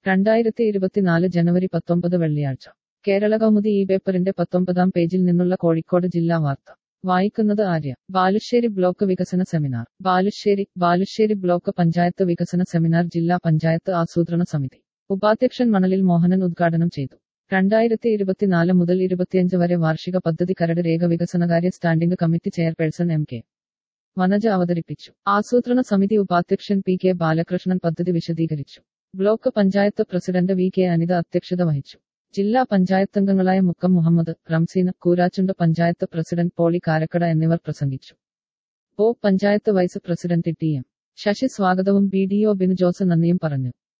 രണ്ടായിരത്തി ഇരുപത്തിനാല് ജനുവരി പത്തൊമ്പത് വെള്ളിയാഴ്ച കേരള കൗമുദി ഈ പേപ്പറിന്റെ പത്തൊമ്പതാം പേജിൽ നിന്നുള്ള കോഴിക്കോട് ജില്ലാ വാർത്ത വായിക്കുന്നത് ആര്യ ബാലുശ്ശേരി ബ്ലോക്ക് വികസന സെമിനാർ ബാലുശ്ശേരി ബാലുശ്ശേരി ബ്ലോക്ക് പഞ്ചായത്ത് വികസന സെമിനാർ ജില്ലാ പഞ്ചായത്ത് ആസൂത്രണ സമിതി ഉപാധ്യക്ഷൻ മണലിൽ മോഹനൻ ഉദ്ഘാടനം ചെയ്തു രണ്ടായിരത്തി ഇരുപത്തിനാല് മുതൽ ഇരുപത്തിയഞ്ച് വരെ വാർഷിക പദ്ധതി കരട് രേഖ വികസനകാര്യ standing committee chairperson M K Vanaja അവതരിപ്പിച്ചു ആസൂത്രണ സമിതി ഉപാധ്യക്ഷൻ പി കെ ബാലകൃഷ്ണൻ പദ്ധതി വിശദീകരിച്ചു block panchayat president V K Anitha അധ്യക്ഷത വഹിച്ചു ജില്ലാ പഞ്ചായത്തംഗങ്ങളായ മുക്കം മുഹമ്മദ് റംസീന കൂരാച്ചുണ്ട് പഞ്ചായത്ത് പ്രസിഡന്റ് പോളി കാരക്കട എന്നിവർ പ്രസംഗിച്ചു ഒ panchayat vice president T M Sasi സ്വാഗതവും B D O Binu Jose നന്ദിയും പറഞ്ഞു